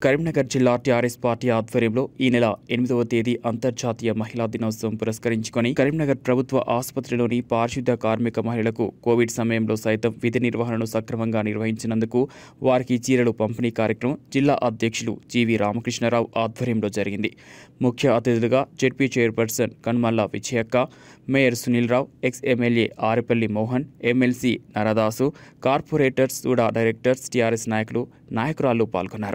కరీంనగర్ జిల్లా TRS party ఆధ్వర్యంలో ఈ నెల ఎనిమిదవ తేదీ అంతర్జాతీయ మహిళా దినోత్సవం పురస్కరించుకొని కరీంనగర్ ప్రభుత్వ ఆసుపత్రిలోని పారిశుద్ధ కార్మిక మహిళలకు కోవిడ్ సమయంలో సైతం విధి నిర్వహణను సక్రమంగా నిర్వహించినందుకు వారికి చీరలు పంపిణీ కార్యక్రమం జిల్లా అధ్యక్షులు జీవి రామకృష్ణరావు ఆధ్వర్యంలో జరిగింది ముఖ్య అతిథులుగా ZP chairperson Kanmalla Vijayakka mayor Sunil Rao ex MLA Aripalli Mohan MLC Naradasu corporators SUDA directors TRS నాయకులు నాయకురాలు పాల్గొన్నారు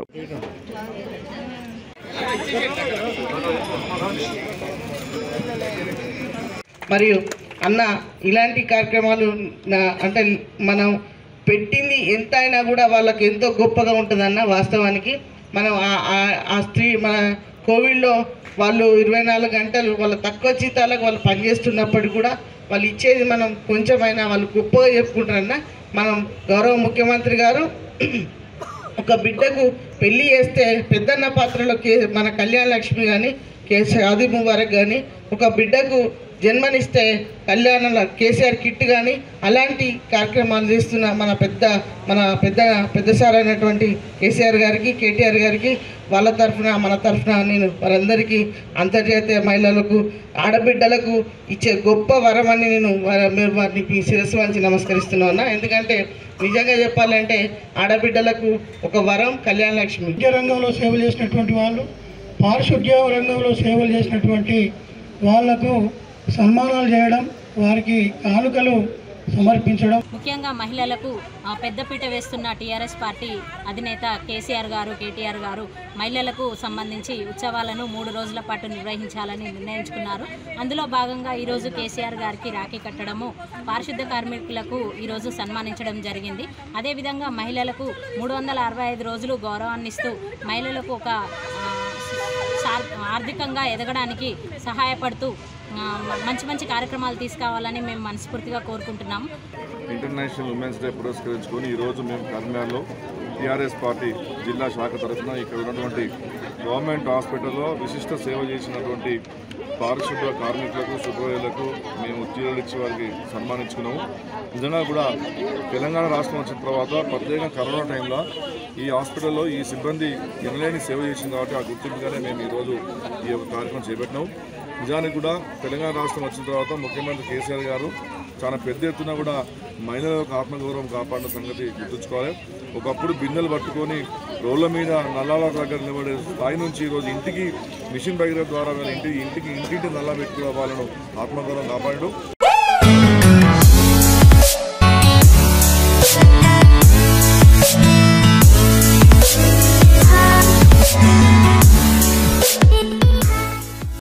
మరియు అన్న ఇలాంటి కార్యక్రమాలు నా- అంటే మనం పెట్టింది ఎంత అయినా కూడా వాళ్ళకి ఎంతో గొప్పగా ఉంటుందన్న వాస్తవానికి మనం ఆ- ఆ- ఆ స్త్రీ మన కోవిడ్లో వాళ్ళు ఇరవై నాలుగు గంటలు వాళ్ళ తక్కువ జీతాలకు వాళ్ళు పనిచేస్తున్నప్పటికీ కూడా వాళ్ళు ఇచ్చేది మనం కొంచెమైనా వాళ్ళు గొప్పగా చెప్పుకుంటారన్న మనం గౌరవ ముఖ్యమంత్రి గారు ఒక బిడ్డకు పెళ్లి చేస్తే పెద్దన్న పాత్రలో కే మన కళ్యాణ లక్ష్మి కానీ కేసీఆర్ ఆది ముబారక్ కానీ ఒక బిడ్డకు జన్మనిస్తే కళ్యాణ కేసీఆర్ కిట్ కానీ అలాంటి కార్యక్రమాలు చేస్తున్న మన పెద్ద మన పెద్ద పెద్ద సార్ అయినటువంటి కేసీఆర్ గారికి కేటీఆర్ గారికి వాళ్ళ తరఫున మన తరఫున నేను వారందరికీ అంతర్జాతీయ మహిళలకు ఆడబిడ్డలకు ఇచ్చే గొప్ప వరం అని నేను వారి- మీరు వారిని మీ శిరస్సు వంచి నమస్కరిస్తున్నాను అన్న. ఎందుకంటే నిజంగా చెప్పాలంటే ఆడబిడ్డలకు ఒక వరం కళ్యాణ లక్ష్మి విద్య రంగంలో సేవలు చేసినటువంటి వాళ్ళు పారిశుద్ధ్య రంగంలో సేవలు చేసినటువంటి వాళ్లకు సన్మానాలు చేయడం వారికి కానుకలు సమర్పించడం ముఖ్యంగా మహిళలకు ఆ, పెద్దపీట వేస్తున్న టీఆర్ఎస్ పార్టీ అధినేత కేసీఆర్ గారు కేటీఆర్ గారు మహిళలకు సంబంధించి ఉత్సవాలను మూడు రోజుల పాటు నిర్వహించాలని నిర్ణయించుకున్నారు అందులో భాగంగా ఈరోజు కేసీఆర్ గారికి రాఖీ కట్టడము పారిశుద్ధ కార్మికులకు ఈరోజు సన్మానించడం జరిగింది అదేవిధంగా మహిళలకు మూడు వందల అరవై ఐదు రోజులు గౌరవాన్ని ఇస్తూ మహిళలకు ఒక ఆ, సార్- ఆర్థికంగా ఎదగడానికి సహాయపడుతూ ఆ, మంచి మంచి కార్యక్రమాలు తీసుకురావాలని మేము మనస్ఫూర్తిగా కోరుకుంటున్నాము ఇంటర్నేషనల్ ఉమెన్స్ డే పురస్కరించుకొని ఈరోజు మేము కర్నాల్లో టీఆర్ఎస్ పార్టీ జిల్లా శాఖ తరఫున ఇక్కడ ఉన్నటువంటి గవర్నమెంట్ హాస్పిటల్లో విశిష్ట సేవ చేసినటువంటి పారిశుద్ధ కార్మికులకు శుభ్రవేలకు మేము చీరలు ఇచ్చి వారికి సన్మానించుకున్నాము నిజంగా కూడా తెలంగాణ రాష్ట్రం వచ్చిన తర్వాత ప్రత్యేకంగా కరోనా టైంలో ఈ హాస్పిటల్లో ఈ సిబ్బంది ఎనలేని సేవ చేసింది కాబట్టి ఆ గుర్తింపుగానే మేము ఈరోజు ఈ యొక్క కార్యక్రమం చేపట్టినాం నిజానికి కూడా తెలంగాణ రాష్ట్రం వచ్చిన తర్వాత ముఖ్యమంత్రి కేసీఆర్ గారు చాలా పెద్ద ఎత్తున కూడా మహిళల యొక్క ఆత్మగౌరవం కాపాడిన సంగతి గుర్తుంచుకోవాలి ఒకప్పుడు బిందెలు పట్టుకొని రోడ్ల మీద నల్లాల దగ్గర నిలబడే స్థాయి నుంచి ఈరోజు ఇంటికి మిషన్ భగీరథ ద్వారా వీళ్ళ ఇంటికి ఇంటికి ఇంటింటి నల్లా పెట్టి వాళ్ళను ఆత్మగౌరవం కాపాడడం